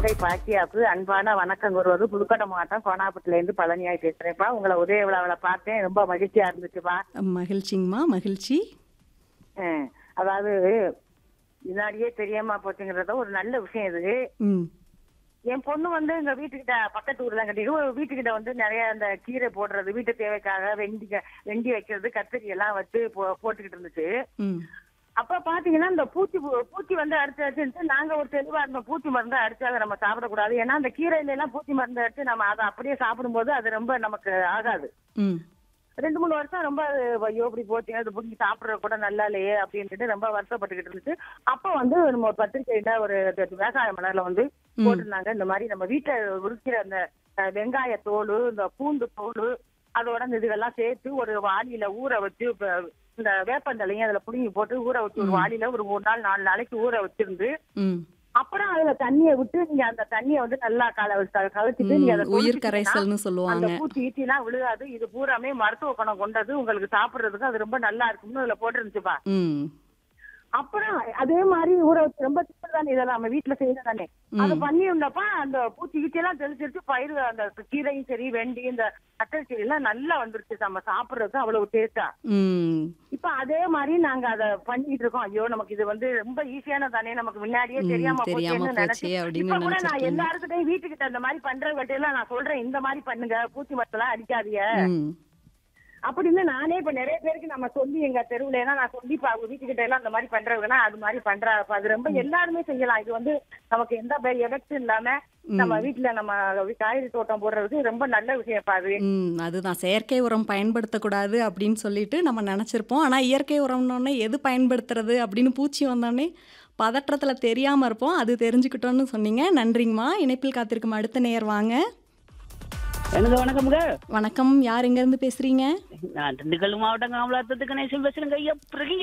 மங்கை பாக்கியாப்பு அன்பான வணக்கம் கூறுவது புதுக்கோட்டை மாவட்டம் கோனாப்பட்டில இருந்து பழனியாய் பேசுறேன்ப்பா உங்களை உதய விழாவில் பார்த்தேன் ரொம்ப மகிழ்ச்சியா இருந்துச்சுப்பா மகிழ்ச்சிங்கம்மா மகிழ்ச்சி ம், அதாவது முன்னாடியே தெரியாம போச்சுங்கிறத ஒரு நல்ல விஷயம் இது ம் என் பொண்ணு வந்து எங்க வீட்டுக்கிட்ட பக்கத்து ஊர் தான் கட்டிட்டு ஒரு வீட்டுக்கிட்ட வந்து நிறைய அந்த கீரை போடுறது வீட்டு தேவைக்காக வெண்டி வெண்டி வைக்கிறது கத்திரி எல்லாம் வச்சு போ- போட்டுக்கிட்டு இருந்துச்சு ம் அப்ப பாத்தீங்கன்னா இந்த பூச்சி பூ- பூச்சி வந்து அடிச்சு அடிச்சு நாங்க ஒரு தெளிவா இருந்தோம் பூச்சி மருந்து அடிச்சு அதை நம்ம சாப்பிடக்கூடாது ஏன்னா அந்த கீரையில எல்லாம் பூச்சி மருந்து அடிச்சு நம்ம அதை அப்படியே சாப்பிடும்போது அது ரொம்ப நமக்கு ஆகாது ம் ரெண்டு மூணு வருஷம் ரொம்ப அது ஐயோ இப்படி போச்சு அது பிடிச்சி சாப்பிடுறது கூட நல்லா இல்லையே அப்படின்ட்டு ரொம்ப வருத்தப்பட்டுக்கிட்டு இருந்துச்சு அப்ப வந்து நம்ம ஒரு பத்திரிக்கையில ஒரு விவசாய மலர்ல வந்து போட்டிருந்தாங்க இந்த மாதிரி நம்ம வீட்டுல உரிக்கிற அந்த அஹ், வெங்காய தோல் இந்த பூண்டு தோல் அதோட இந்த இதுகெல்லாம் சேர்த்து ஒரு வாளியில ஊற வச்சு இப்ப இந்த வேப்பந்தலையும் அதுல புடுங்கி போட்டு ஊற வச்சு ஒரு வாளியில ஒரு மூணு நாள் நாலு நாளைக்கு ஊற வச்சிருந்து ம் அப்புறம் அதுல தண்ணியை விட்டு நீங்க அந்த தண்ணியை வந்து நல்லா கல கழிச்சிட்டு நீங்க அதை ம், உயிர் கொதிச்சிட்டீங்கன்னா கரைசல்னு அந்த சொல்லுவாங்க பூச்சி ஈட்டிலாம் விழுகாது இது பூராமே மருத்துவ குணம் கொண்டது உங்களுக்கு சாப்பிடுறதுக்கு அது ரொம்ப நல்லா இருக்கும்னு அதுல போட்டுருந்துச்சுப்பா ம் அப்புறம் அதே மாதிரி ஊற வச்சு ரொம்ப சிம்பிள் தானே இதெல்லாம் நம்ம வீட்டுல செய்யறது தானே அது பண்ணி இருந்தப்ப அந்த பூச்சி ஈட்டி எல்லாம் தெளிச்சிருச்சு பயிர் அந்த கீரையும் சரி வெண்டி இந்த கட்டல் செடி எல்லாம் நல்லா வந்துருச்சு நம்ம சாப்பிடுறதுக்கு அவ்வளவு டேஸ்டா ம் இப்ப அதே மாதிரி நாங்க அத பண்ணிட்டு இருக்கோம் ஐயோ நமக்கு இது வந்து ரொம்ப ஈஸியான தானே நமக்கு முன்னாடியே ம், தெரியாம தெரியாம போச்சேன்னு போச்சே நினைச்சு அப்படின்னு இப்ப கூட நான் நினைச்சிருக்கீங்க. எல்லாருக்கிட்டையும் வீட்டுக்கிட்ட இந்த மாதிரி பண்றவங்கிட்ட எல்லாம் நான் சொல்றேன் இந்த மாதிரி பண்ணுங்க பூச்சி மரத்தெல்லாம் அடிக்காதீங்க ம் அப்படின்னு நானே இப்ப நிறைய பேருக்கு நம்ம சொல்லி எங்க தெருவுல எல்லாம் நான் சொல்லி இப்ப அவங்க வீட்டுக்கிட்ட எல்லாம் அந்த மாதிரி பண்றவங்கன்னா அது மாதிரி பண்றா அப்ப அது ரொம்ப எல்லாருமே செய்யலாம் இது வந்து நமக்கு எந்த எஃபெக்ட் இல்லாம நம்ம வீட்டுல நம்ம காய்கறி தோட்டம் போடுறதுக்கு ரொம்ப நல்ல விஷயம் அது ம் அதுதான் செயற்கை உரம் பயன்படுத்தக்கூடாது அப்படின்னு சொல்லிட்டு நம்ம நினச்சிருப்போம் ஆனால் இயற்கை உரம்னோடனே எது பயன்படுத்துறது அப்படின்னு பூச்சி வந்தோடனே பதற்றத்தில் தெரியாமல் இருப்போம் அது தெரிஞ்சுக்கிட்டோன்னு சொன்னீங்க நன்றிங்கம்மா இணைப்பில் காத்திருக்கும் அடுத்த நேயர் வாங்க எனக்கு வணக்கமுங்க வணக்கம் யார் எங்கேருந்து பேசுகிறீங்க நான் திண்டுக்கல் மாவட்டம் காமலாத்தத்து கணேசன் பேசுறேங்க ஐயா பிறகுங்க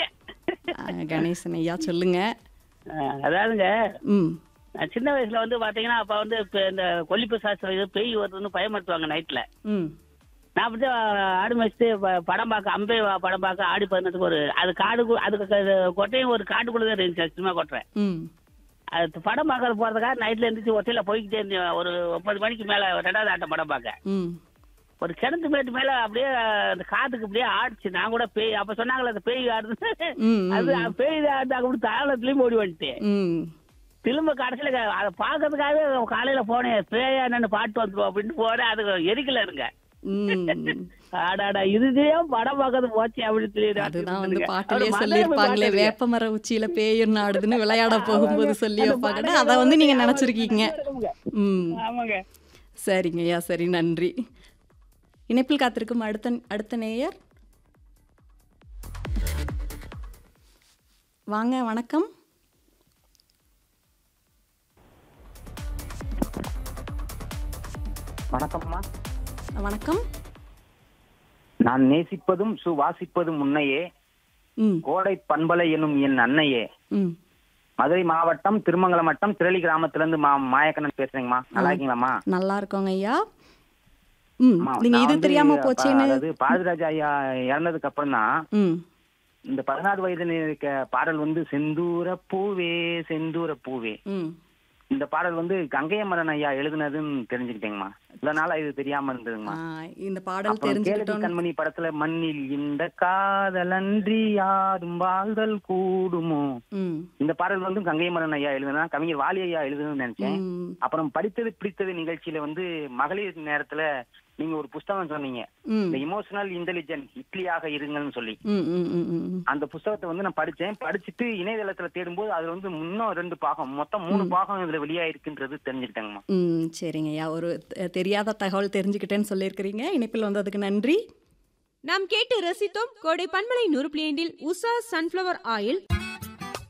கணேசன் ஐயா சொல்லுங்க அதாவதுங்க ம் நான் சின்ன வயசுல வந்து பாத்தீங்கன்னா அப்ப வந்து இப்ப இந்த கொல்லிப்பு சாஸ்திரம் இது பேய் வருதுன்னு பயமுறுத்துவாங்க நைட்ல ம் நான் அப்படி ஆடு மேய்ச்சிட்டு ப- படம் பார்க்க அம்பே வா படம் பார்க்க ஆடி பதினத்துக்கு ஒரு அது காடு அதுக்கு க- கொட்டையும் ஒரு காட்டுக்குள்ள தான் இருந்துச்சு சினிமா கொட்டை ம் அது படம் பார்க்கறது போறதுக்காக நைட்ல இருந்துச்சு ஒத்தையில போய்கிட்டே இருந்தேன் ஒரு ஒன்பது மணிக்கு மேல ரெண்டாவது ஆட்டம் படம் பார்க்க ம் ஒரு கிணத்து மேட்டு மேல அப்படியே அந்த காத்துக்கு அப்படியே ஆடிச்சு நான் கூட பேய் அப்ப சொன்னாங்களே அந்த பேய் ஆடுது ம், ம், அது பேய் ஆடு அப்படி தாளத்துலயும் ஓடி வந்துட்டேன் ம் திரும்ப கடைசியில க- அதை பாக்குறதுக்காகவே காலையில போனேன் பேயா என்னன்னு பாட்டு வந்துருவோம் அப்படின்ட்டு போறேன் அது எரிக்கல இருங்க ம் ஆடாடா இதுதான் படம் பார்க்கறது போச்சு அப்படின்னு சொல்லி அதுதான் வந்து பாட்டிலே சொல்லியிருப்பாங்களே வேப்ப மர உச்சியில பேயும் நாடுதுன்னு விளையாட போகும்போது சொல்லி வைப்பாங்கன்னு அதை வந்து நீங்க நினைச்சிருக்கீங்க ம் ஆமாங்க சரிங்க ஐயா சரி நன்றி இணைப்பில் காத்திருக்கும் அடுத்த அடுத்த நேயர் வாங்க வணக்கம் வணக்கம்மா வணக்கம் நான் நேசிப்பதும் சுவாசிப்பதும் உன்னையே ம் கோடை பண்பலை எனும் என் அன்னையே ம் மதுரை மாவட்டம் திருமங்கலம் வட்டம் திரளி கிராமத்துல இருந்து மா மாயக்கண்ணன் பேசுறேங்கம்மா நல்லா இருக்கீங்களாம்மா நல்லா இருக்கோங்க ஐயா ம் அம்மா, நீங்க நான் இது வந்து தெரியாம ப- போச்சேன்னு அதாவது பாரதிராஜா ஐயா இறந்ததுக்கு அப்புறம் தான் ம் இந்த பதினாறு வயது இருக்க பாடல் வந்து செந்தூர பூவே செந்தூர பூவே ம் இந்த பாடல் வந்து கங்கையமரன் ஐயா எழுதுனதுன்னு தெரிஞ்சுக்கிட்டேங்கம்மா இவ்வளவு நாளா இது தெரியாம இருந்ததுங்கம்மா ஆ, இந்த பாடல் அப்புறம் கேளடி தெரிஞ்சுக்கிட்டோம் கண்மணி படத்துல மண்ணில் இந்த காதலன்றி யாரும் வாழ்தல் கூடுமோ ம் இந்த பாடல் வந்து கங்கைமரன் ஐயா எழுதுனா கவிஞர் வாலி ஐயா எழுதுன்னு நினைச்சேன் ம் அப்புறம் படித்தது பிடித்தது நிகழ்ச்சியில வந்து மகளிர் நேரத்துல நீங்க ஒரு புஸ்தகம் சொன்னீங்க ம் இந்த இமோஷனல் இன்டெலிஜென்ட் இட்லியாக இருங்கள்னு சொல்லி ம் ம் ம் ம் ம் அந்த புஸ்தகத்தை வந்து நான் படிச்சேன் படிச்சுட்டு இணையதளத்துல தேடும்போது அதுல வந்து இன்னும் ரெண்டு பாகம் மொத்தம் மூணு பாகம் இதுல வெளியாயிருக்குன்றது தெரிஞ்சுக்கிட்டேங்கம்மா ம் சரிங்க ஐயா ஒரு தெ- தெரியாத தகவல் தெரிஞ்சுக்கிட்டேன்னு சொல்லியிருக்கிறீங்க இணைப்பில் வந்ததுக்கு நன்றி நாம் கேட்டு ரசித்தோம் கோடை பண்பலை நூறு பிளேண்டில் உஷா சன்ஃப்ளவர் ஆயில்